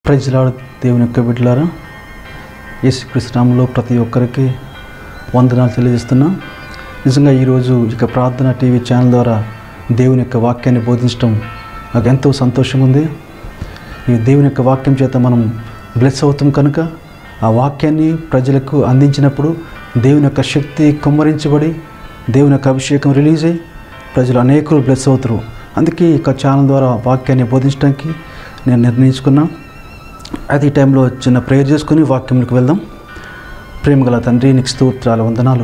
ప్రజలాడు దేవుని యొక్క బిడ్డలారా యేసుకృష్ణంలో ప్రతి ఒక్కరికి వందనాలు తెలియజేస్తున్నా నిజంగా ఈరోజు ఇక ప్రార్థన టీవీ ఛానల్ ద్వారా దేవుని యొక్క వాక్యాన్ని బోధించడం నాకు ఎంతో సంతోషంగా ఉంది ఈ దేవుని యొక్క వాక్యం చేత మనం బ్లెస్ అవుతాం కనుక ఆ వాక్యాన్ని ప్రజలకు అందించినప్పుడు దేవుని యొక్క శక్తి కుమ్మరించబడి దేవుని యొక్క అభిషేకం రిలీజ్ అయ్యి ప్రజలు అనేకులు బ్లెస్ అవుతారు అందుకే ఈ యొక్క ఛానల్ ద్వారా వాక్యాన్ని బోధించడానికి నేను నిర్ణయించుకున్నా అది ఈ టైంలో చిన్న ప్రేయర్ చేసుకుని వాక్యంలోకి వెళ్దాం ప్రేమగల తండ్రి నీకు స్తోత్రాల వందనాలు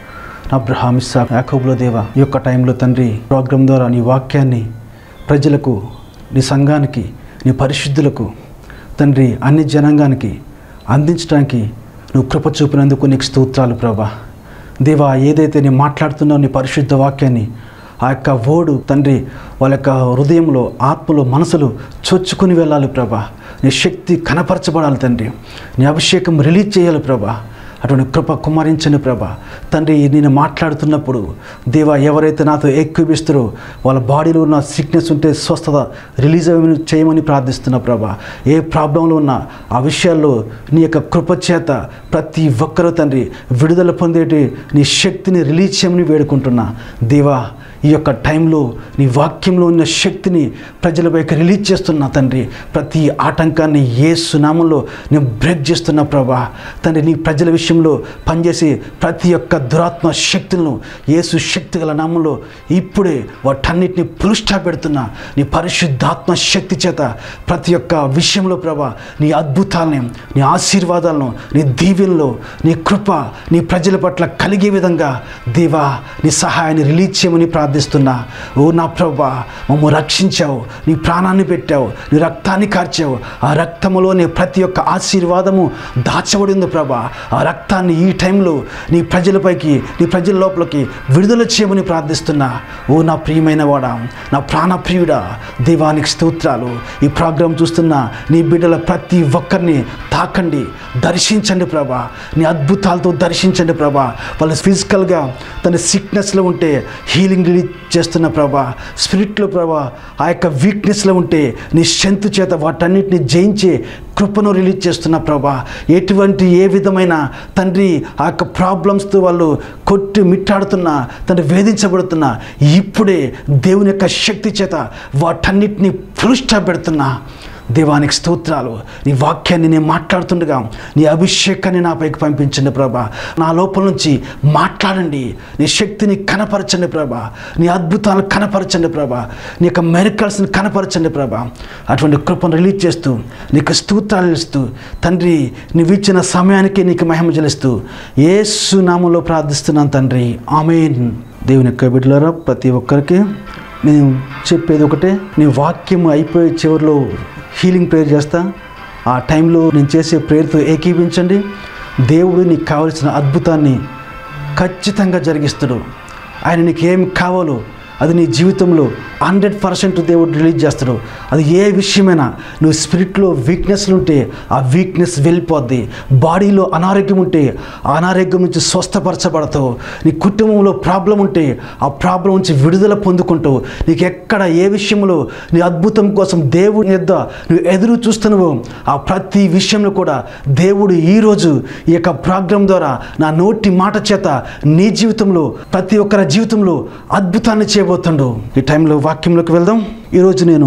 నా బ్రహామిస్సా యాకోబుల దేవ ఈ యొక్క టైంలో తండ్రి ప్రోగ్రాం ద్వారా నీ వాక్యాన్ని ప్రజలకు నీ సంఘానికి నీ పరిశుద్ధులకు తండ్రి అన్ని జనాంగానికి అందించడానికి నువ్వు కృప చూపినందుకు నీకు స్తోత్రాలు ప్రభా దేవా ఏదైతే నీ మాట్లాడుతున్నావు నీ పరిశుద్ధ వాక్యాన్ని ఆ యొక్క ఓడు తండ్రి వాళ్ళ యొక్క హృదయంలో ఆత్మలో మనసులు చొచ్చుకుని వెళ్ళాలి ప్రభా నీ శక్తి కనపరచబడాలి తండ్రి నీ అభిషేకం రిలీజ్ చేయాలి ప్రభా అటువంటి కృప కుమ్మరించండి ప్రభా తండ్రి నేను మాట్లాడుతున్నప్పుడు దేవా ఎవరైతే నాతో ఏకీపిస్తారో వాళ్ళ బాడీలో ఉన్న సిక్నెస్ ఉంటే స్వస్థత రిలీజ్ అయ్యి చేయమని ప్రార్థిస్తున్నా ప్రభా ఏ ప్రాబ్లంలో ఉన్నా ఆ విషయాల్లో నీ యొక్క కృప చేత ప్రతి ఒక్కరూ తండ్రి విడుదల పొందేటి నీ శక్తిని రిలీజ్ చేయమని వేడుకుంటున్నా దేవా ఈ యొక్క టైంలో నీ వాక్యంలో ఉన్న శక్తిని ప్రజలపైకి రిలీజ్ చేస్తున్నా తండ్రి ప్రతి ఆటంకాన్ని ఏ సునామంలో నేను బ్రేక్ చేస్తున్నా ప్రభా తండ్రి నీ ప్రజల విషయంలో పనిచేసే ప్రతి ఒక్క దురాత్మ శక్తులను యేసు శక్తి గల నామంలో ఇప్పుడే వాటన్నిటిని పులుష్టా పెడుతున్నా నీ పరిశుద్ధాత్మ శక్తి చేత ప్రతి ఒక్క విషయంలో ప్రభా నీ అద్భుతాలని నీ ఆశీర్వాదాలను నీ దీవెనలో నీ కృప నీ ప్రజల పట్ల కలిగే విధంగా దేవా నీ సహాయాన్ని రిలీజ్ చేయమని ప్రార్థిస్తున్నా ఓ నా ప్రభా మమ్మ రక్షించావు నీ ప్రాణాన్ని పెట్టావు నీ రక్తాన్ని కార్చావు ఆ రక్తములోనే ప్రతి ఒక్క ఆశీర్వాదము దాచబడి ఉంది ప్రభా ఆ రక్తాన్ని ఈ టైంలో నీ ప్రజలపైకి నీ ప్రజల లోపలికి విడుదల చేయమని ప్రార్థిస్తున్నా ఓ నా ప్రియమైన వాడా నా ప్రాణప్రియుడా దేవానికి స్తోత్రాలు ఈ ప్రోగ్రాం చూస్తున్న నీ బిడ్డల ప్రతి ఒక్కరిని తాకండి దర్శించండి ప్రభా నీ అద్భుతాలతో దర్శించండి ప్రభా వాళ్ళు ఫిజికల్గా తన సిక్నెస్లో ఉంటే హీలింగ్ రిలీజ్ చేస్తున్న ప్రభా స్పిరిట్లో ప్రభా ఆ యొక్క వీక్నెస్లో ఉంటే నీ స్ట్రెంత్ చేత వాటన్నిటిని జయించే కృపను రిలీజ్ చేస్తున్న ప్రభా ఎటువంటి ఏ విధమైన తండ్రి ఆ యొక్క ప్రాబ్లమ్స్తో వాళ్ళు కొట్టి మిట్టాడుతున్నా తండ్రి వేధించబడుతున్నా ఇప్పుడే దేవుని యొక్క శక్తి చేత వాటన్నిటిని పురుష్ట పెడుతున్నా దేవానికి స్తోత్రాలు నీ వాక్యాన్ని నేను మాట్లాడుతుండగా నీ అభిషేకాన్ని నాపైకి పంపించండి ప్రభా నా లోపల నుంచి మాట్లాడండి నీ శక్తిని కనపరచండి ప్రభా నీ అద్భుతాలను కనపరచండి ప్రభా నీ యొక్క మెరికల్స్ని కనపరచండి ప్రభా అటువంటి కృపను రిలీజ్ చేస్తూ నీకు స్తోత్రాలు ఇస్తూ తండ్రి నీవు ఇచ్చిన సమయానికి నీకు మహిమ చెల్లిస్తూ ఏసు నామంలో ప్రార్థిస్తున్నాను తండ్రి ఆమెన్ దేవుని యొక్క బిడ్డలారా ప్రతి ఒక్కరికి నేను చెప్పేది ఒకటే నీ వాక్యం అయిపోయే చివరిలో హీలింగ్ ప్రేయర్ చేస్తా ఆ టైంలో నేను చేసే ప్రేయర్తో ఏకీపించండి దేవుడు నీకు కావలసిన అద్భుతాన్ని ఖచ్చితంగా జరిగిస్తాడు ఆయన నీకు ఏం కావాలో అది నీ జీవితంలో హండ్రెడ్ పర్సెంట్ దేవుడు రిలీజ్ చేస్తాడు అది ఏ విషయమైనా నువ్వు స్పిరిట్లో వీక్నెస్లు ఉంటే ఆ వీక్నెస్ వెళ్ళిపోద్ది బాడీలో అనారోగ్యం ఉంటే ఆ అనారోగ్యం నుంచి స్వస్థపరచబడతావు నీ కుటుంబంలో ప్రాబ్లం ఉంటే ఆ ప్రాబ్లం నుంచి విడుదల పొందుకుంటావు నీకు ఎక్కడ ఏ విషయంలో నీ అద్భుతం కోసం దేవుని యొద్ద నువ్వు ఎదురు చూస్తున్నావో ఆ ప్రతి విషయంలో కూడా దేవుడు ఈరోజు ఈ యొక్క ప్రోగ్రాం ద్వారా నా నోటి మాట చేత నీ జీవితంలో ప్రతి ఒక్కరి జీవితంలో అద్భుతాన్ని చేయబోతుండు ఈ టైంలో వాక్యంలోకి వెళ్దాం ఈరోజు నేను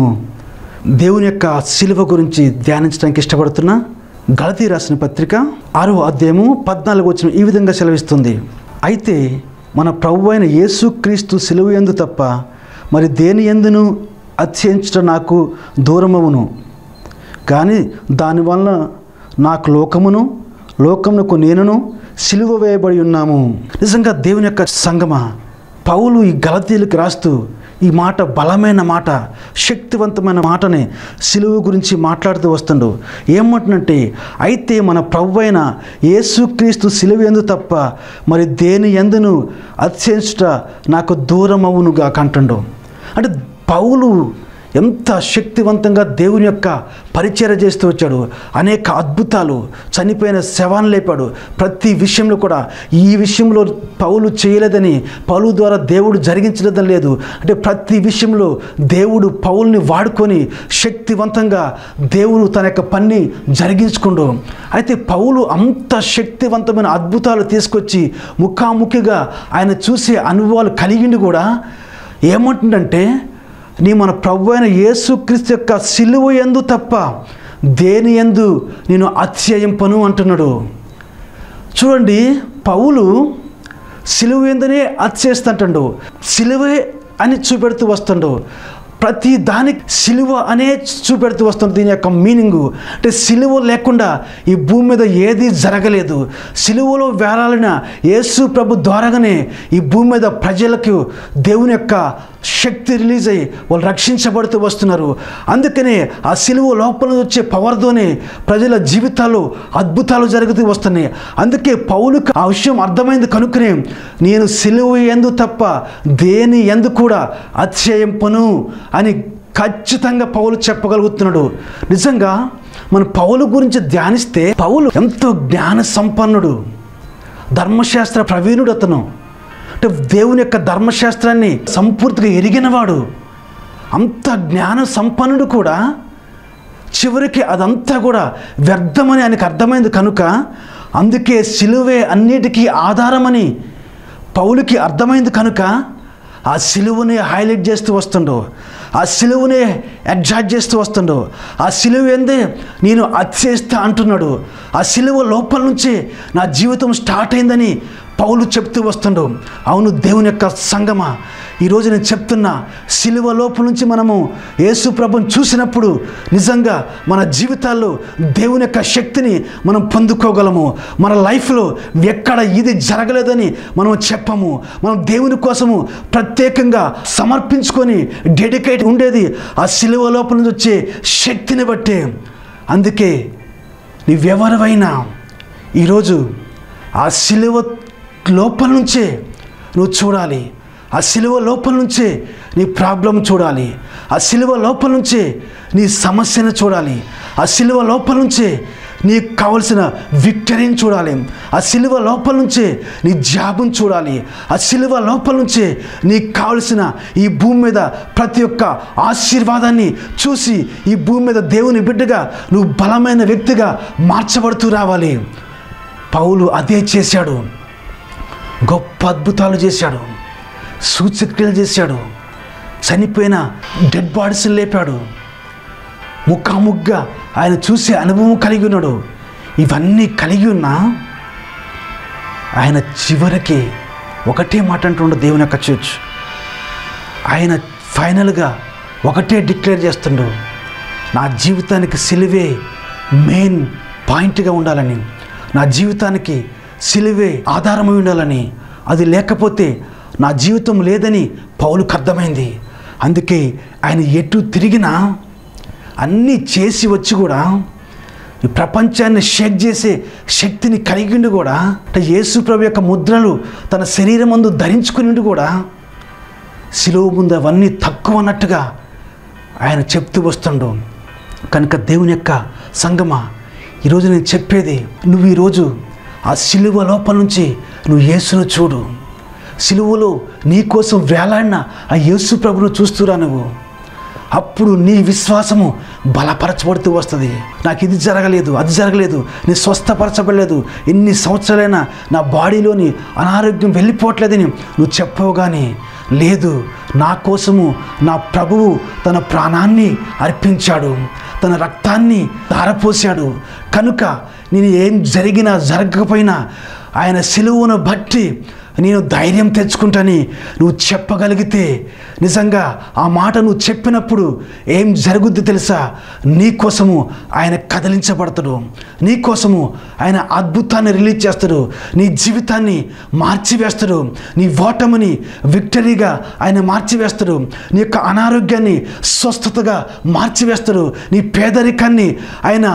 దేవుని యొక్క శిలువ గురించి ధ్యానించడానికి ఇష్టపడుతున్నా గలతీ రాసిన పత్రిక ఆరో అధ్యాయము పద్నాలుగు వచ్చిన ఈ విధంగా సెలవిస్తుంది అయితే మన ప్రభు అయిన యేసుక్రీస్తు సిలువ ఎందు తప్ప మరి దేని ఎందును అత్యంచడం నాకు దూరమవును కానీ దానివల్ల నాకు లోకమును లోకమునకు నేనును సిలువ వేయబడి ఉన్నాము నిజంగా దేవుని యొక్క సంగమా పౌలు ఈ గలతీలకు రాస్తూ ఈ మాట బలమైన మాట శక్తివంతమైన మాటని సిలువ గురించి మాట్లాడుతూ వస్తుండు ఏమంటున్నంటే అయితే మన ప్రభు అయిన యేసుక్రీస్తు సిలువ ఎందు తప్ప మరి దేని ఎందును అత్యంచుట నాకు దూరం అవునుగా కంటుండు అంటే పౌలు ఎంత శక్తివంతంగా దేవుని యొక్క పరిచర్య చేస్తూ వచ్చాడు అనేక అద్భుతాలు చనిపోయిన శవాన్ని లేపాడు ప్రతి విషయంలో కూడా ఈ విషయంలో పౌలు చేయలేదని పౌలు ద్వారా దేవుడు జరిగించలేదని లేదు అంటే ప్రతి విషయంలో దేవుడు పౌల్ని వాడుకొని శక్తివంతంగా దేవుడు తన యొక్క పని జరిగించుకుండు అయితే పౌలు అంత శక్తివంతమైన అద్భుతాలు తీసుకొచ్చి ముఖాముఖిగా ఆయన చూసే అనుభవాలు కలిగిండి కూడా ఏమంటుందంటే నీ మన ప్రభు అయిన యేసుక్రీస్తు యొక్క సిలువ ఎందు తప్ప దేని ఎందు నేను అత్యయింపను అంటున్నాడు చూడండి పౌలు సిలువ ఎందునే అత్యేస్తుంటాడు సిలువే అని చూపెడుతూ వస్తుండు ప్రతి దానికి సిలువ అనే చూపెడుతూ వస్తుంది దీని యొక్క మీనింగు అంటే సిలువ లేకుండా ఈ భూమి మీద ఏది జరగలేదు సిలువలో వేలాలిన యేసు ప్రభు ద్వారాగానే ఈ భూమి మీద ప్రజలకు దేవుని యొక్క శక్తి రిలీజ్ అయ్యి వాళ్ళు రక్షించబడుతూ వస్తున్నారు అందుకనే ఆ సిలువ లోపల నుంచి వచ్చే పవర్తోనే ప్రజల జీవితాల్లో అద్భుతాలు జరుగుతూ వస్తున్నాయి అందుకే పౌలుకు ఆ విషయం అర్థమైంది కనుక్కునే నేను సిలువ ఎందు తప్ప దేని ఎందు కూడా అతిశయింపను అని ఖచ్చితంగా పౌలు చెప్పగలుగుతున్నాడు నిజంగా మన పౌలు గురించి ధ్యానిస్తే పౌలు ఎంతో జ్ఞాన సంపన్నుడు ధర్మశాస్త్ర ప్రవీణుడు అతను అంటే దేవుని యొక్క ధర్మశాస్త్రాన్ని సంపూర్తిగా ఎరిగినవాడు అంత జ్ఞాన సంపన్నుడు కూడా చివరికి అదంతా కూడా వ్యర్థమని ఆయనకు అర్థమైంది కనుక అందుకే సిలువే అన్నిటికీ ఆధారమని పౌలుకి అర్థమైంది కనుక ఆ సిలువని హైలైట్ చేస్తూ వస్తుండో ఆ సిలువనే ఎగ్జాక్ట్ చేస్తూ వస్తుండో ఆ సిలువ ఏందే నేను అత్యేస్తా అంటున్నాడు ఆ సిలువ లోపల నుంచి నా జీవితం స్టార్ట్ అయిందని పౌలు చెప్తూ వస్తుండో అవును దేవుని యొక్క సంగమా ఈరోజు నేను చెప్తున్నా సిలువ లోపల నుంచి మనము యేసు ప్రభుని చూసినప్పుడు నిజంగా మన జీవితాల్లో దేవుని యొక్క శక్తిని మనం పొందుకోగలము మన లైఫ్లో ఎక్కడ ఇది జరగలేదని మనం చెప్పము మనం దేవుని కోసము ప్రత్యేకంగా సమర్పించుకొని డెడికేట్ ఉండేది ఆ సిలువ లోపల నుంచి వచ్చే శక్తిని బట్టే అందుకే నీవెవరివైనా ఈరోజు ఆ సిలువ లోపల నుంచే నువ్వు చూడాలి ఆ సిలువ లోపల నుంచే నీ ప్రాబ్లం చూడాలి ఆ సిలువ లోపల నుంచే నీ సమస్యను చూడాలి ఆ సిలువ లోపల నుంచే నీకు కావలసిన విక్టరీని చూడాలి ఆ సిలువ లోపల నుంచే నీ జాబుని చూడాలి ఆ సిలువ లోపల నుంచే నీకు కావలసిన ఈ భూమి మీద ప్రతి ఒక్క ఆశీర్వాదాన్ని చూసి ఈ భూమి మీద దేవుని బిడ్డగా నువ్వు బలమైన వ్యక్తిగా మార్చబడుతూ రావాలి పౌలు అదే చేశాడు గొప్ప అద్భుతాలు చేశాడు సూచక్రియలు చేశాడు చనిపోయిన డెడ్ బాడీస్ లేపాడు ముఖాముగ్గా ఆయన చూసే అనుభవం కలిగి ఉన్నాడు ఇవన్నీ కలిగి ఉన్నా ఆయన చివరికి ఒకటే మాట అంటుండ దేవుని యొక్క చర్చ్ ఆయన ఫైనల్గా ఒకటే డిక్లేర్ చేస్తుండు నా జీవితానికి సిలువే మెయిన్ పాయింట్గా ఉండాలని నా జీవితానికి సిలువే ఆధారమై ఉండాలని అది లేకపోతే నా జీవితం లేదని పౌలుకు అర్థమైంది అందుకే ఆయన ఎటు తిరిగినా అన్నీ చేసి వచ్చి కూడా ఈ ప్రపంచాన్ని షేక్ చేసే శక్తిని కలిగిండి కూడా అంటే యేసు ప్రభు యొక్క ముద్రలు తన శరీరం ముందు ధరించుకుని కూడా శిలువ ముందు అవన్నీ తక్కువ అన్నట్టుగా ఆయన చెప్తూ వస్తుండు కనుక దేవుని యొక్క సంగమా ఈరోజు నేను చెప్పేది నువ్వు ఈరోజు ఆ సిలువ లోపల నుంచి నువ్వు యేసును చూడు సిలువలో నీ కోసం వేలాడిన ఆ యేసు ప్రభును చూస్తురా నువ్వు అప్పుడు నీ విశ్వాసము బలపరచబడుతూ వస్తుంది నాకు ఇది జరగలేదు అది జరగలేదు నీ స్వస్థపరచబడలేదు ఎన్ని సంవత్సరాలైనా నా బాడీలోని అనారోగ్యం వెళ్ళిపోవట్లేదని నువ్వు చెప్పవు కానీ లేదు నా కోసము నా ప్రభువు తన ప్రాణాన్ని అర్పించాడు తన రక్తాన్ని ధారపోశాడు కనుక నేను ఏం జరిగినా జరగకపోయినా ఆయన సిలువను బట్టి నేను ధైర్యం తెచ్చుకుంటాని నువ్వు చెప్పగలిగితే నిజంగా ఆ మాట నువ్వు చెప్పినప్పుడు ఏం జరుగుద్ది తెలుసా నీ కోసము ఆయన కదిలించబడతాడు నీ కోసము ఆయన అద్భుతాన్ని రిలీజ్ చేస్తాడు నీ జీవితాన్ని మార్చివేస్తాడు నీ ఓటమిని విక్టరీగా ఆయన మార్చివేస్తాడు నీ యొక్క అనారోగ్యాన్ని స్వస్థతగా మార్చివేస్తాడు నీ పేదరికాన్ని ఆయన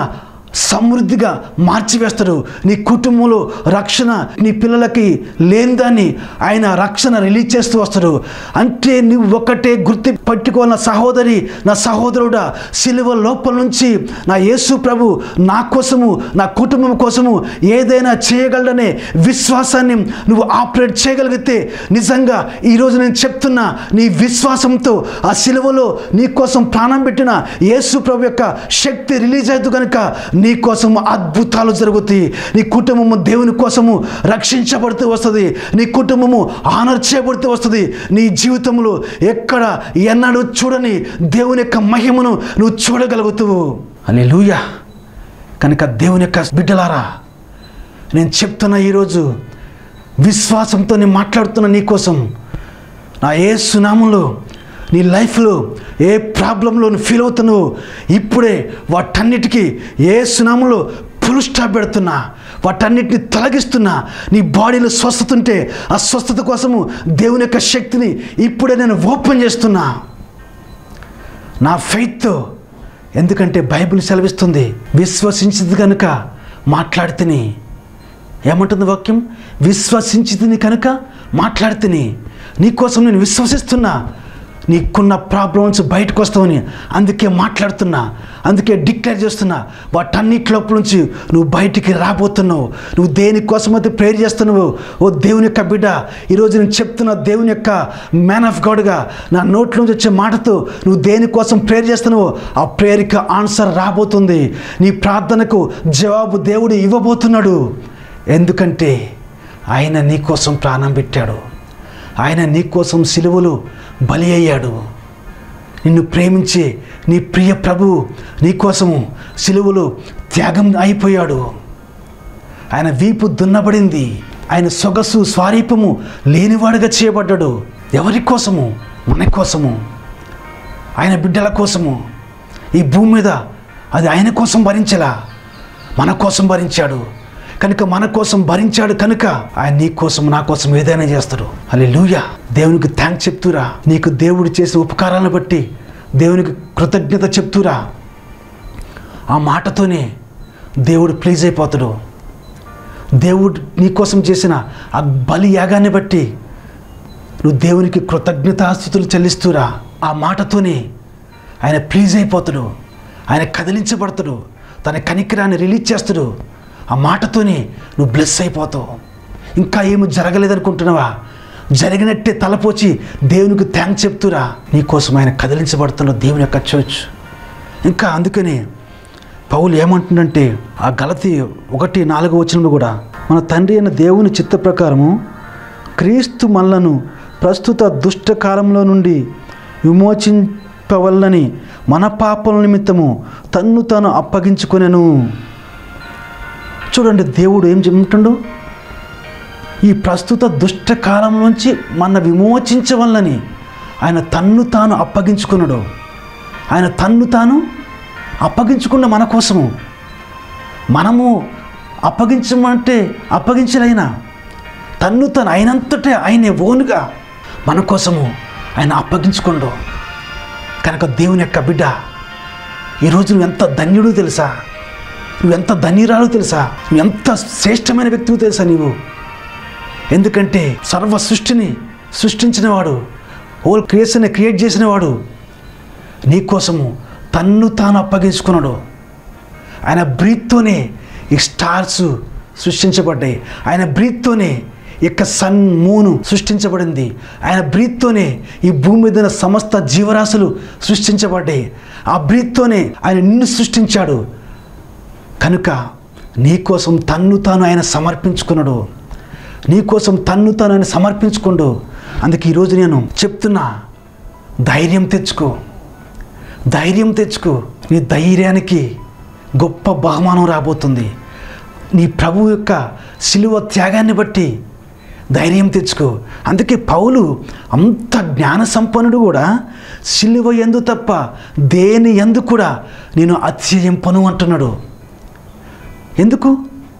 సమృద్ధిగా మార్చివేస్తాడు నీ కుటుంబంలో రక్షణ నీ పిల్లలకి లేని దాన్ని ఆయన రక్షణ రిలీజ్ చేస్తూ వస్తాడు అంటే నువ్వు ఒకటే గుర్తు పట్టుకోవాలి నా సహోదరి నా సహోదరుడా సిలువ లోపల నుంచి నా యేసు ప్రభు నా కోసము నా కుటుంబం కోసము ఏదైనా చేయగలడనే విశ్వాసాన్ని నువ్వు ఆపరేట్ చేయగలిగితే నిజంగా ఈరోజు నేను చెప్తున్నా నీ విశ్వాసంతో ఆ సిలువలో నీ కోసం ప్రాణం పెట్టిన యేసు ప్రభు యొక్క శక్తి రిలీజ్ అవుతూ కనుక నీ కోసము అద్భుతాలు జరుగుతాయి నీ కుటుంబము దేవుని కోసము రక్షించబడుతూ వస్తుంది నీ కుటుంబము ఆనర్ చేయబడుతూ వస్తుంది నీ జీవితంలో ఎక్కడ ఎన్నడూ చూడని దేవుని యొక్క మహిమను నువ్వు చూడగలుగుతావు అని లూయా కనుక దేవుని యొక్క బిడ్డలారా నేను చెప్తున్నా ఈరోజు విశ్వాసంతో నేను మాట్లాడుతున్నా నీ కోసం నా ఏ సునామంలో నీ లైఫ్లో ఏ ప్రాబ్లంలో నువ్వు ఫీల్ అవుతున్నావు ఇప్పుడే వాటన్నిటికీ ఏ సునామంలో ఫుల్ స్టాప్ పెడుతున్నా వాటన్నిటిని తొలగిస్తున్నా నీ బాడీలో స్వస్థత ఉంటే ఆ స్వస్థత కోసము దేవుని యొక్క శక్తిని ఇప్పుడే నేను ఓపెన్ చేస్తున్నా నా ఫెయిత్ ఎందుకంటే బైబిల్ సెలవిస్తుంది విశ్వసించింది కనుక మాట్లాడితేని ఏమంటుంది వాక్యం విశ్వసించింది కనుక మాట్లాడితేని నీకోసం నేను విశ్వసిస్తున్నా నీకున్న ప్రాబ్లమ్స్ బయటకు వస్తావని అందుకే మాట్లాడుతున్నా అందుకే డిక్లేర్ చేస్తున్నా వాటన్నిటి లోపల నుంచి నువ్వు బయటికి రాబోతున్నావు నువ్వు దేనికోసం అయితే ప్రేర్ చేస్తున్నావు ఓ దేవుని యొక్క బిడ్డ ఈరోజు నేను చెప్తున్న దేవుని యొక్క మ్యాన్ ఆఫ్ గాడ్గా నా నోట్ల నుంచి వచ్చే మాటతో నువ్వు దేనికోసం ప్రేర్ చేస్తున్నావో ఆ ప్రేయర్కి ఆన్సర్ రాబోతుంది నీ ప్రార్థనకు జవాబు దేవుడు ఇవ్వబోతున్నాడు ఎందుకంటే ఆయన నీకోసం ప్రాణం పెట్టాడు ఆయన నీకోసం సిలువలు బలి అయ్యాడు నిన్ను ప్రేమించే నీ ప్రియ ప్రభు నీకోసము సిలువలో త్యాగం అయిపోయాడు ఆయన వీపు దున్నబడింది ఆయన సొగసు స్వారీపము లేనివాడుగా చేయబడ్డాడు ఎవరి కోసము మన కోసము ఆయన బిడ్డల కోసము ఈ భూమి మీద అది ఆయన కోసం భరించలా మన కోసం భరించాడు కనుక మన కోసం భరించాడు కనుక ఆయన నీ కోసం నా కోసం ఏదైనా చేస్తాడు అలే లూయా దేవునికి థ్యాంక్స్ చెప్తురా నీకు దేవుడు చేసే ఉపకారాలను బట్టి దేవునికి కృతజ్ఞత చెప్తురా ఆ మాటతోనే దేవుడు ప్లీజ్ అయిపోతాడు దేవుడు నీకోసం చేసిన ఆ బలి యాగాన్ని బట్టి నువ్వు దేవునికి కృతజ్ఞతాస్థుతులు చెల్లిస్తురా ఆ మాటతోనే ఆయన ప్లీజ్ అయిపోతాడు ఆయన కదిలించబడతాడు తన కనికరాన్ని రిలీజ్ చేస్తాడు ఆ మాటతోనే నువ్వు బ్లెస్ అయిపోతావు ఇంకా ఏమి జరగలేదనుకుంటున్నావా జరిగినట్టే తలపోచి దేవునికి థ్యాంక్స్ చెప్తురా నీకోసం ఆయన కదిలించబడుతున్న దేవుని యొక్క చర్చ్ ఇంకా అందుకని పౌలు ఏమంటుందంటే ఆ గలతి ఒకటి నాలుగు వచనంలో కూడా మన తండ్రి అయిన దేవుని చిత్త ప్రకారము క్రీస్తు మనలను ప్రస్తుత దుష్ట కాలంలో నుండి విమోచింపవల్లని మన పాపల నిమిత్తము తన్ను తాను అప్పగించుకొనెను చూడండి దేవుడు ఏం చెప్తుండు ఈ ప్రస్తుత దుష్ట కాలం నుంచి మన విమోచించవల్లని ఆయన తన్ను తాను అప్పగించుకున్నాడు ఆయన తన్ను తాను అప్పగించుకున్న మన కోసము మనము అప్పగించమంటే అప్పగించలైనా తన్ను తను అయినంతటే ఆయన ఓనుగా మన కోసము ఆయన అప్పగించుకోండు కనుక దేవుని యొక్క బిడ్డ ఈరోజు నువ్వు ఎంత ధన్యుడు తెలుసా నువ్వెంత ధన్యురాలు తెలుసా నువ్వు ఎంత శ్రేష్టమైన వ్యక్తివి తెలుసా నీవు ఎందుకంటే సర్వ సృష్టిని సృష్టించినవాడు హోల్ క్రియేషన్ని క్రియేట్ చేసినవాడు నీ కోసము తన్ను తాను అప్పగించుకున్నాడు ఆయన బ్రీత్తోనే ఈ స్టార్స్ సృష్టించబడ్డాయి ఆయన బ్రీత్తోనే ఇక సన్ మూను సృష్టించబడింది ఆయన బ్రీత్తోనే ఈ భూమి మీద ఉన్న సమస్త జీవరాశులు సృష్టించబడ్డాయి ఆ బ్రీత్తోనే ఆయన నిన్ను సృష్టించాడు కనుక నీకోసం తన్ను తాను ఆయన సమర్పించుకున్నాడు నీకోసం తన్ను తాను ఆయన సమర్పించుకోండు అందుకే ఈరోజు నేను చెప్తున్నా ధైర్యం తెచ్చుకో ధైర్యం తెచ్చుకో నీ ధైర్యానికి గొప్ప బహుమానం రాబోతుంది నీ ప్రభు యొక్క శిలువ త్యాగాన్ని బట్టి ధైర్యం తెచ్చుకో అందుకే పౌలు అంత జ్ఞాన సంపన్నుడు కూడా శిలువ ఎందు తప్ప దేని ఎందు కూడా నేను అత్యయింపను అంటున్నాడు ఎందుకు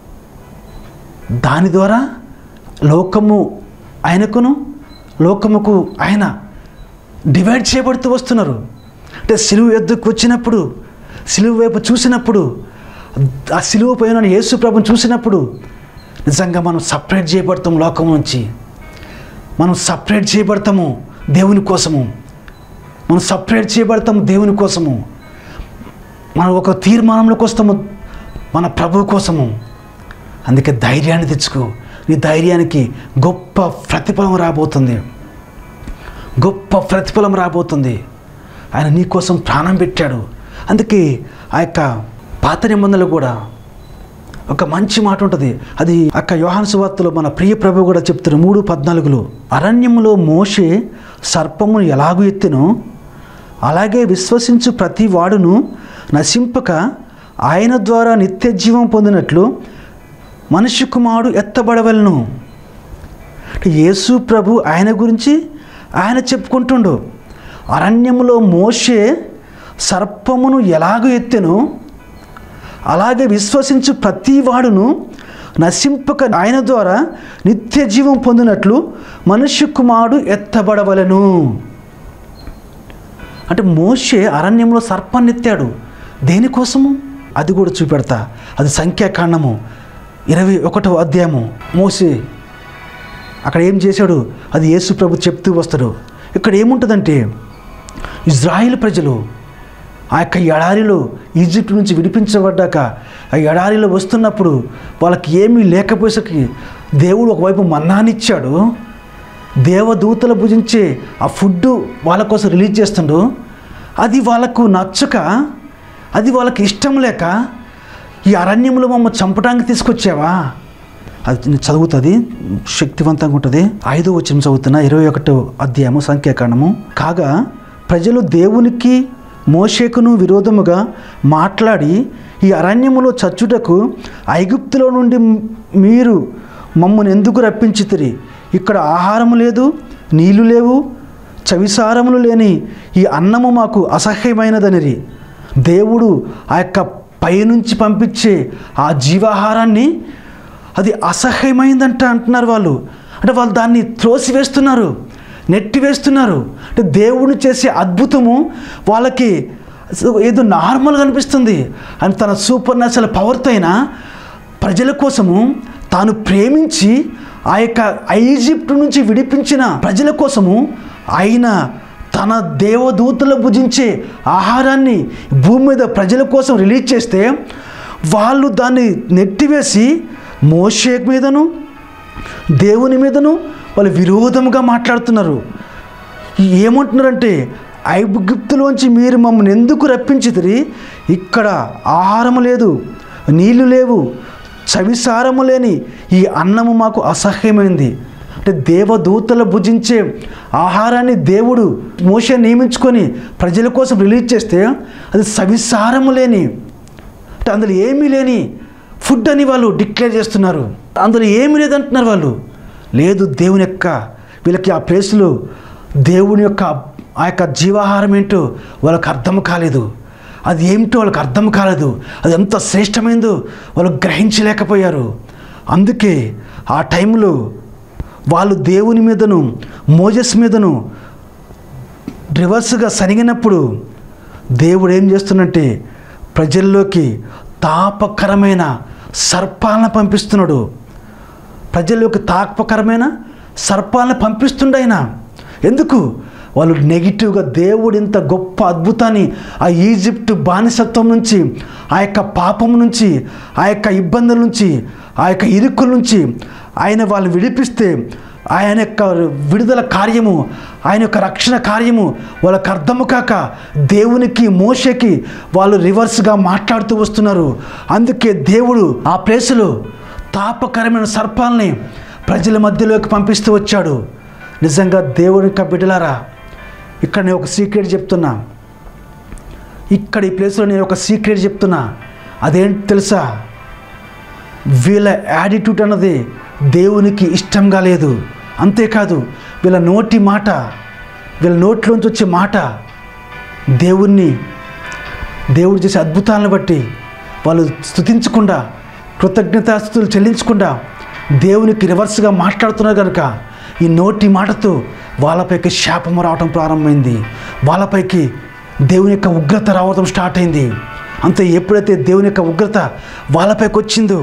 దాని ద్వారా లోకము ఆయనకును లోకముకు ఆయన డివైడ్ చేయబడుతూ వస్తున్నారు అంటే సిలువ ఎద్దుకు వచ్చినప్పుడు సిలువ వైపు చూసినప్పుడు ఆ సిలువ పైన యేసు ప్రభుని చూసినప్పుడు నిజంగా మనం సపరేట్ చేయబడతాం లోకం నుంచి మనం సపరేట్ చేయబడతాము దేవుని కోసము మనం సపరేట్ చేయబడతాము దేవుని కోసము మనం ఒక తీర్మానంలోకి వస్తాము మన ప్రభు కోసము అందుకే ధైర్యాన్ని తెచ్చుకో నీ ధైర్యానికి గొప్ప ప్రతిఫలం రాబోతుంది గొప్ప ప్రతిఫలం రాబోతుంది ఆయన నీ కోసం ప్రాణం పెట్టాడు అందుకే ఆ యొక్క పాత నిబంధనలు కూడా ఒక మంచి మాట ఉంటుంది అది అక్క యోహాను సువార్తలో మన ప్రియ ప్రభు కూడా చెప్తున్నారు మూడు పద్నాలుగులో అరణ్యములో మోషే సర్పమును ఎలాగూ ఎత్తెనో అలాగే విశ్వసించు ప్రతి వాడును నశింపక ఆయన ద్వారా నిత్య జీవం పొందినట్లు మనిషి కుమారుడు ఎత్తబడవలను అంటే యేసు ప్రభు ఆయన గురించి ఆయన చెప్పుకుంటుండు అరణ్యములో మోషే సర్పమును ఎలాగో ఎత్తెనో అలాగే విశ్వసించు ప్రతి వాడును నశింపక ఆయన ద్వారా నిత్య జీవం పొందినట్లు మనుష్య కుమారుడు ఎత్తబడవలను అంటే మోషే అరణ్యంలో సర్పాన్ని ఎత్తాడు దేనికోసము అది కూడా చూపెడతా అది సంఖ్యాకాండము ఇరవై ఒకటో అధ్యాయము మోసే అక్కడ ఏం చేశాడు అది యేసు ప్రభు చెప్తూ వస్తాడు ఇక్కడ ఏముంటుందంటే ఇజ్రాయిల్ ప్రజలు ఆ యొక్క ఎడారిలో ఈజిప్ట్ నుంచి విడిపించబడ్డాక ఆ ఎడారిలో వస్తున్నప్పుడు వాళ్ళకి ఏమీ లేకపోయేసరికి దేవుడు ఒకవైపు మన్నానిచ్చాడు దేవదూతలు భుజించే ఆ ఫుడ్ వాళ్ళ కోసం రిలీజ్ చేస్తుండు అది వాళ్ళకు నచ్చక అది వాళ్ళకి ఇష్టం లేక ఈ అరణ్యంలో మమ్మ చంపడానికి తీసుకొచ్చావా అది నేను చదువుతుంది శక్తివంతంగా ఉంటుంది ఐదో వచ్చిన చదువుతున్న ఇరవై ఒకటో అధ్యాయము సంఖ్యాకాండము కాగా ప్రజలు దేవునికి మోషేకును విరోధముగా మాట్లాడి ఈ అరణ్యములో చచ్చుటకు ఐగుప్తులో నుండి మీరు మమ్మల్ని ఎందుకు రప్పించితిరి ఇక్కడ ఆహారము లేదు నీళ్లు లేవు చవిసారములు లేని ఈ అన్నము మాకు అసహ్యమైనదనిరి దేవుడు ఆ యొక్క పైనుంచి పంపించే ఆ జీవాహారాన్ని అది అసహ్యమైందంట అంటున్నారు వాళ్ళు అంటే వాళ్ళు దాన్ని త్రోసివేస్తున్నారు నెట్టి వేస్తున్నారు అంటే దేవుడు చేసే అద్భుతము వాళ్ళకి ఏదో నార్మల్గా అనిపిస్తుంది అని తన సూపర్ న్యాచురల్ పవర్తో అయినా ప్రజల కోసము తాను ప్రేమించి ఆ యొక్క ఈజిప్ట్ నుంచి విడిపించిన ప్రజల కోసము ఆయన తన దేవదూతలు భుజించే ఆహారాన్ని భూమి మీద ప్రజల కోసం రిలీజ్ చేస్తే వాళ్ళు దాన్ని నెట్టివేసి మోషే మీదను దేవుని మీదను వాళ్ళు విరోధముగా మాట్లాడుతున్నారు ఏమంటున్నారంటే ఐగుప్తులోంచి మీరు మమ్మల్ని ఎందుకు రప్పించితిరి ఇక్కడ ఆహారము లేదు నీళ్లు లేవు చవిసారము లేని ఈ అన్నము మాకు అసహ్యమైంది అంటే దేవదూతలు భుజించే ఆహారాన్ని దేవుడు మోస నియమించుకొని ప్రజల కోసం రిలీజ్ చేస్తే అది సవిసారము లేని అంటే అందులో ఏమీ లేని ఫుడ్ అని వాళ్ళు డిక్లేర్ చేస్తున్నారు అందులో ఏమీ లేదంటున్నారు వాళ్ళు లేదు దేవుని యొక్క వీళ్ళకి ఆ ప్లేస్లో దేవుని యొక్క ఆ యొక్క జీవాహారం ఏంటో వాళ్ళకి అర్థం కాలేదు అది ఏమిటో వాళ్ళకి అర్థం కాలేదు అది ఎంత శ్రేష్టమైందో వాళ్ళు గ్రహించలేకపోయారు అందుకే ఆ టైంలో వాళ్ళు దేవుని మీదను మోజస్ మీదను రివర్స్గా సరిగినప్పుడు దేవుడు ఏం చేస్తున్నట్టే ప్రజల్లోకి తాపకరమైన సర్పాలను పంపిస్తున్నాడు ప్రజల్లోకి తాపకరమైన సర్పాలను పంపిస్తుండైన ఎందుకు వాళ్ళు నెగిటివ్గా దేవుడు ఇంత గొప్ప అద్భుతాన్ని ఆ ఈజిప్ట్ బానిసత్వం నుంచి ఆ యొక్క పాపం నుంచి ఆ యొక్క ఇబ్బందుల నుంచి ఆ యొక్క ఇరుకుల నుంచి ఆయన వాళ్ళు విడిపిస్తే ఆయన యొక్క విడుదల కార్యము ఆయన యొక్క రక్షణ కార్యము వాళ్ళకి అర్థము కాక దేవునికి మోషకి వాళ్ళు రివర్స్గా మాట్లాడుతూ వస్తున్నారు అందుకే దేవుడు ఆ ప్లేసులో తాపకరమైన సర్పాలని ప్రజల మధ్యలోకి పంపిస్తూ వచ్చాడు నిజంగా దేవుని యొక్క బిడ్డలారా ఇక్కడ నేను ఒక సీక్రెట్ చెప్తున్నా ఇక్కడ ఈ ప్లేస్లో నేను ఒక సీక్రెట్ చెప్తున్నా అదేంటి తెలుసా వీళ్ళ యాటిట్యూడ్ అన్నది దేవునికి ఇష్టంగా లేదు అంతేకాదు వీళ్ళ నోటి మాట వీళ్ళ నోట్లోంచి వచ్చే మాట దేవుణ్ణి దేవుడు చేసే అద్భుతాలను బట్టి వాళ్ళు స్థుతించకుండా కృతజ్ఞతాస్థుతులు చెల్లించకుండా దేవునికి రివర్స్గా మాట్లాడుతున్నారు కనుక ఈ నోటి మాటతో వాళ్ళపైకి శాపము రావటం ప్రారంభమైంది వాళ్ళపైకి దేవుని యొక్క ఉగ్రత రావటం స్టార్ట్ అయింది అంతే ఎప్పుడైతే దేవుని యొక్క ఉగ్రత వాళ్ళపైకి వచ్చిందో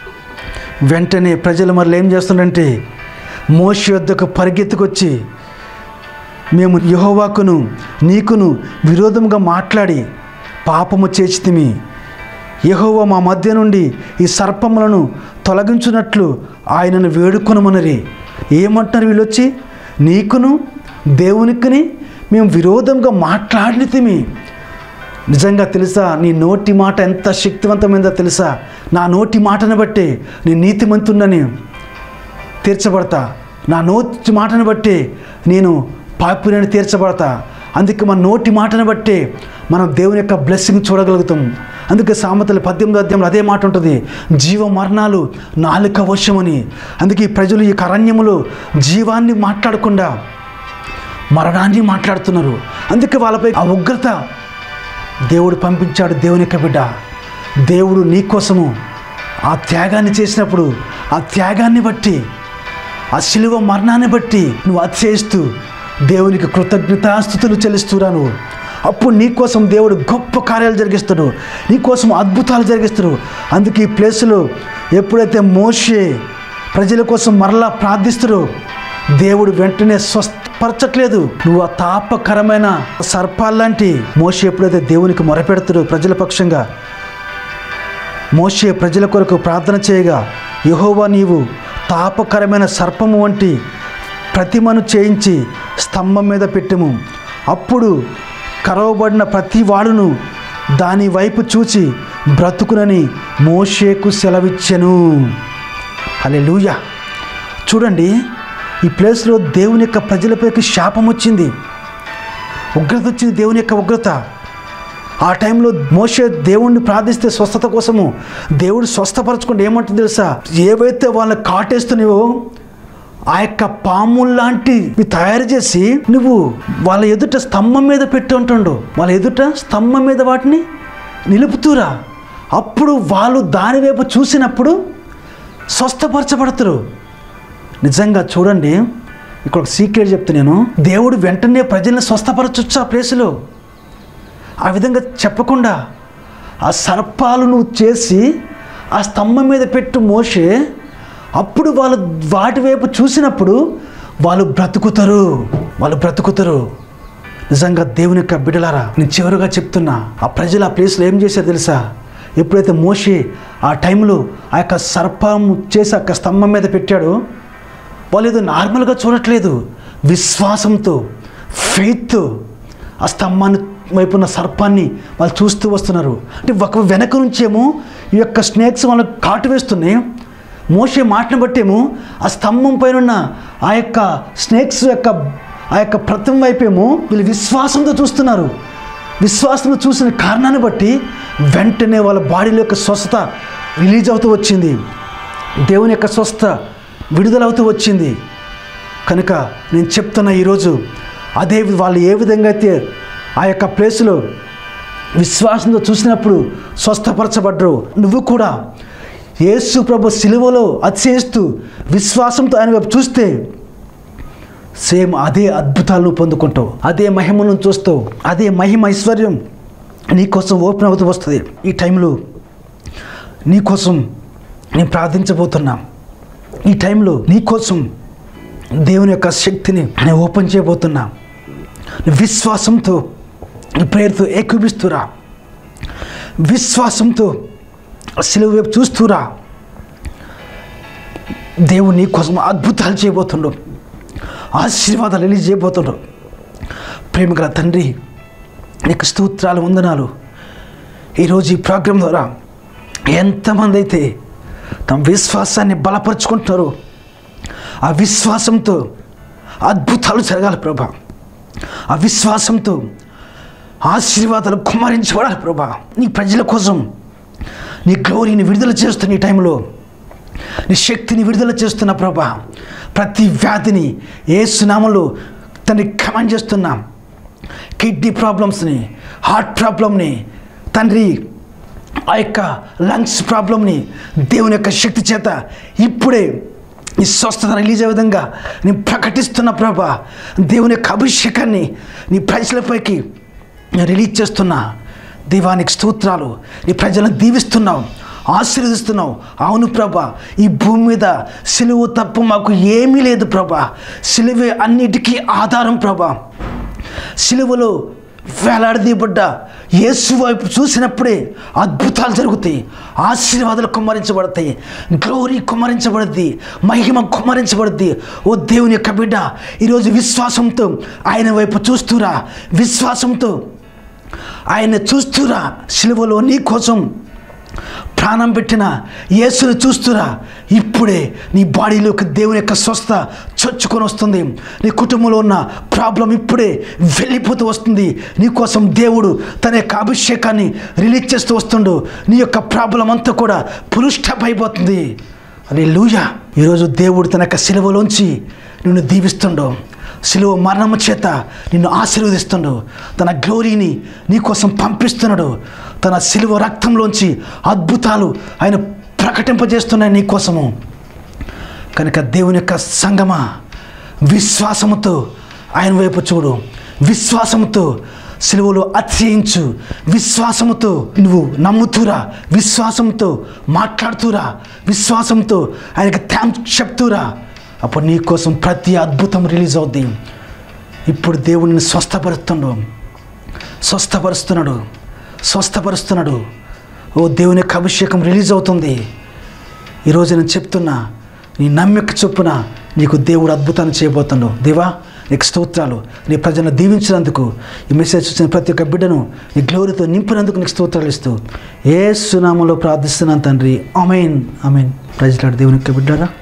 వెంటనే ప్రజలు మరలు ఏం చేస్తున్నారంటే మోష యొద్దకు పరిగెత్తుకొచ్చి మేము యహోవాకును నీకును విరోధంగా మాట్లాడి పాపము చేసితిమి యహోవా మా మధ్య నుండి ఈ సర్పములను తొలగించున్నట్లు ఆయనను వేడుకొనమనరి ఏమంటున్నారు వీళ్ళు వచ్చి నీకును దేవునికిని మేము విరోధంగా మాట్లాడితిమి నిజంగా తెలుసా నీ నోటి మాట ఎంత శక్తివంతమైందో తెలుసా నా నోటి మాటను బట్టి నీ నీతిమంతున్నని తీర్చబడతా నా నోటి మాటను బట్టి నేను పాపిని తీర్చబడతా అందుకే మన నోటి మాటను బట్టి మనం దేవుని యొక్క బ్లెస్సింగ్ చూడగలుగుతాం అందుకే సామెతలు పద్దెనిమిది అధ్యాయంలో అదే మాట ఉంటుంది జీవ మరణాలు నాలుక వశమని అందుకే ఈ ప్రజలు ఈ అరణ్యములో జీవాన్ని మాట్లాడకుండా మరణాన్ని మాట్లాడుతున్నారు అందుకే వాళ్ళపై ఆ ఉగ్రత దేవుడు పంపించాడు దేవుని యొక్క బిడ్డ దేవుడు నీ కోసము ఆ త్యాగాన్ని చేసినప్పుడు ఆ త్యాగాన్ని బట్టి ఆ శిలువ మరణాన్ని బట్టి నువ్వు అతిశయిస్తూ దేవునికి కృతజ్ఞతాస్థుతులు చెల్లిస్తురా నువ్వు అప్పుడు నీ కోసం దేవుడు గొప్ప కార్యాలు జరిగిస్తాడు నీ కోసం అద్భుతాలు జరిగిస్తాడు అందుకే ఈ ప్లేసులో ఎప్పుడైతే మోషే ప్రజల కోసం మరలా ప్రార్థిస్తాడో దేవుడు వెంటనే స్వస్థపరచట్లేదు నువ్వు ఆ తాపకరమైన సర్పాల్లాంటి మోషే ఎప్పుడైతే దేవునికి మొరపెడతాడో ప్రజల పక్షంగా మోషే ప్రజల కొరకు ప్రార్థన చేయగా యహోవా నీవు తాపకరమైన సర్పము వంటి ప్రతిమను చేయించి స్తంభం మీద పెట్టెము అప్పుడు కరవబడిన ప్రతి వాడును దాని వైపు చూచి బ్రతుకునని మోషేకు సెలవిచ్చెను హల్లెలూయా చూడండి ఈ ప్లేస్లో దేవుని యొక్క ప్రజలపైకి శాపం వచ్చింది ఉగ్రత వచ్చింది దేవుని యొక్క ఉగ్రత ఆ టైంలో మోషే దేవుణ్ణి ప్రార్థిస్తే స్వస్థత కోసము దేవుడు స్వస్థపరచుకుంటే ఏమంటుంది తెలుసా ఏవైతే వాళ్ళని కాటేస్తున్నావో ఆ యొక్క పాముల్లాంటివి తయారు చేసి నువ్వు వాళ్ళ ఎదుట స్తంభం మీద పెట్టి ఉంటుండు వాళ్ళ ఎదుట స్తంభం మీద వాటిని నిలుపుతూరా అప్పుడు వాళ్ళు దాని వైపు చూసినప్పుడు స్వస్థపరచబడతారు నిజంగా చూడండి ఇక్కడ ఒక సీక్రెట్ చెప్తా నేను దేవుడు వెంటనే ప్రజల్ని స్వస్థపరచొచ్చు ఆ ప్లేసులో ఆ విధంగా చెప్పకుండా ఆ సర్పాలు నువ్వు చేసి ఆ స్తంభం మీద పెట్టు మోసే అప్పుడు వాళ్ళు వాటి వైపు చూసినప్పుడు వాళ్ళు బ్రతుకుతారు వాళ్ళు బ్రతుకుతారు నిజంగా దేవుని యొక్క బిడలారా నేను చివరిగా చెప్తున్నా ఆ ప్రజలు ఆ ప్లేస్లో ఏం చేశారు తెలుసా ఎప్పుడైతే మోషే ఆ టైంలో ఆ యొక్క సర్పం చేసి ఆ యొక్క స్తంభం మీద పెట్టాడో వాళ్ళు ఏదో నార్మల్గా చూడట్లేదు విశ్వాసంతో ఫెయిత్ ఆ స్తంభాన్ని వైపు ఉన్న సర్పాన్ని వాళ్ళు చూస్తూ వస్తున్నారు అంటే ఒక వెనక నుంచేమో ఈ యొక్క స్నేక్స్ వాళ్ళకి కాటు వేస్తున్నాయి మోసే మాటను బట్టేమో ఆ స్తంభం పైన ఉన్న ఆ యొక్క స్నేక్స్ యొక్క ఆ యొక్క ప్రతిమ వైపేమో వీళ్ళు విశ్వాసంతో చూస్తున్నారు విశ్వాసంతో చూసిన కారణాన్ని బట్టి వెంటనే వాళ్ళ బాడీలో యొక్క స్వస్థత రిలీజ్ అవుతూ వచ్చింది దేవుని యొక్క స్వస్థ విడుదలవుతూ వచ్చింది కనుక నేను చెప్తున్నా ఈరోజు అదే వాళ్ళు ఏ విధంగా అయితే ఆ యొక్క ప్లేస్లో విశ్వాసంతో చూసినప్పుడు స్వస్థపరచబడ్డరు నువ్వు కూడా యేసు ప్రభు సిలువలో అతిశయిస్తూ విశ్వాసంతో ఆయన వైపు చూస్తే సేమ్ అదే అద్భుతాలను పొందుకుంటావు అదే మహిమను చూస్తావు అదే మహిమ ఐశ్వర్యం నీకోసం ఓపెన్ అవుతూ వస్తుంది ఈ టైంలో నీకోసం నేను ప్రార్థించబోతున్నా ఈ టైంలో నీకోసం దేవుని యొక్క శక్తిని నేను ఓపెన్ చేయబోతున్నా విశ్వాసంతో ఈ ప్రేయర్తో ఏకీపిస్తురా విశ్వాసంతో సిలువ వైపు చూస్తురా దేవుడు నీ కోసం అద్భుతాలు చేయబోతుండు ఆశీర్వాదాలు రిలీజ్ చేయబోతుండు ప్రేమ గల తండ్రి నీకు స్తోత్రాలు వందనాలు ఈరోజు ఈ ప్రోగ్రాం ద్వారా ఎంతమంది అయితే తమ విశ్వాసాన్ని బలపరుచుకుంటున్నారో ఆ విశ్వాసంతో అద్భుతాలు జరగాలి ప్రభా ఆ విశ్వాసంతో ఆశీర్వాదాలు కుమ్మరించబడాలి ప్రభా నీ ప్రజల కోసం నీ గ్లోరీని విడుదల చేస్తున్న ఈ టైంలో నీ శక్తిని విడుదల చేస్తున్న ప్రభా ప్రతి వ్యాధిని ఏ సునామలో తండ్రి కమాండ్ చేస్తున్నాం కిడ్నీ ప్రాబ్లమ్స్ని హార్ట్ ప్రాబ్లమ్ని తండ్రి ఆ యొక్క లంగ్స్ ప్రాబ్లమ్ని దేవుని యొక్క శక్తి చేత ఇప్పుడే ఈ స్వస్థత రిలీజ్ అయ్యే విధంగా నేను ప్రకటిస్తున్న ప్రభా దేవుని యొక్క అభిషేకాన్ని నీ ప్రజలపైకి నేను రిలీజ్ చేస్తున్నా దీవానికి స్తోత్రాలు నీ ప్రజలను దీవిస్తున్నావు ఆశీర్వదిస్తున్నావు అవును ప్రభా ఈ భూమి మీద సిలువు తప్ప మాకు ఏమీ లేదు ప్రభా సిలువే అన్నిటికీ ఆధారం ప్రభా సిలువలో వేలాడదీయబడ్డ యేసు వైపు చూసినప్పుడే అద్భుతాలు జరుగుతాయి ఆశీర్వాదాలు కుమ్మరించబడతాయి గ్లోరీ కుమ్మరించబడుద్ది మహిమ కుమ్మరించబడుద్ది ఓ దేవుని యొక్క బిడ్డ ఈరోజు విశ్వాసంతో ఆయన వైపు చూస్తురా విశ్వాసంతో ఆయన చూస్తురా సిలువలో నీ కోసం ప్రాణం పెట్టిన యేసుని చూస్తురా ఇప్పుడే నీ బాడీలోకి దేవుని యొక్క స్వస్థ చొచ్చుకొని వస్తుంది నీ కుటుంబంలో ఉన్న ప్రాబ్లం ఇప్పుడే వెళ్ళిపోతూ వస్తుంది నీ కోసం దేవుడు తన యొక్క అభిషేకాన్ని రిలీజ్ చేస్తూ వస్తుండు నీ యొక్క ప్రాబ్లం అంతా కూడా పురుష్టప్ అయిపోతుంది అరే లూయా ఈరోజు దేవుడు తన యొక్క సిలువలోంచి నిన్ను దీవిస్తుండో సిలువ మరణము చేత నిన్ను ఆశీర్వదిస్తుండు తన గ్లోరీని నీకోసం పంపిస్తున్నాడు తన సిలువ రక్తంలోంచి అద్భుతాలు ఆయన ప్రకటింపజేస్తున్నాయి నీకోసము కనుక దేవుని యొక్క సంగమా విశ్వాసముతో ఆయన వైపు చూడు విశ్వాసముతో సిలువలో అతిశయించు విశ్వాసముతో నువ్వు నమ్ముతూరా విశ్వాసంతో మాట్లాడుతూరా విశ్వాసంతో ఆయనకి థ్యాంక్స్ చెప్తూరా అప్పుడు నీ కోసం ప్రతి అద్భుతం రిలీజ్ అవుద్ది ఇప్పుడు దేవుడిని స్వస్థపరుస్తుండు స్వస్థపరుస్తున్నాడు స్వస్థపరుస్తున్నాడు ఓ దేవుని యొక్క అభిషేకం రిలీజ్ అవుతుంది ఈరోజు నేను చెప్తున్నా నీ నమ్మిక చొప్పున నీకు దేవుడు అద్భుతాన్ని చేయబోతుండు దేవా నీకు స్తోత్రాలు నీ ప్రజలను దీవించినందుకు ఈ మెసేజ్ వచ్చిన ప్రతి ఒక్క బిడ్డను నీ గ్లోరీతో నింపినందుకు నీకు స్తోత్రాలు ఇస్తూ ఏ సునామంలో ప్రార్థిస్తున్నాను తండ్రి అమైన్ అమైన్ ప్రజలాడు దేవుని యొక్క బిడ్డారా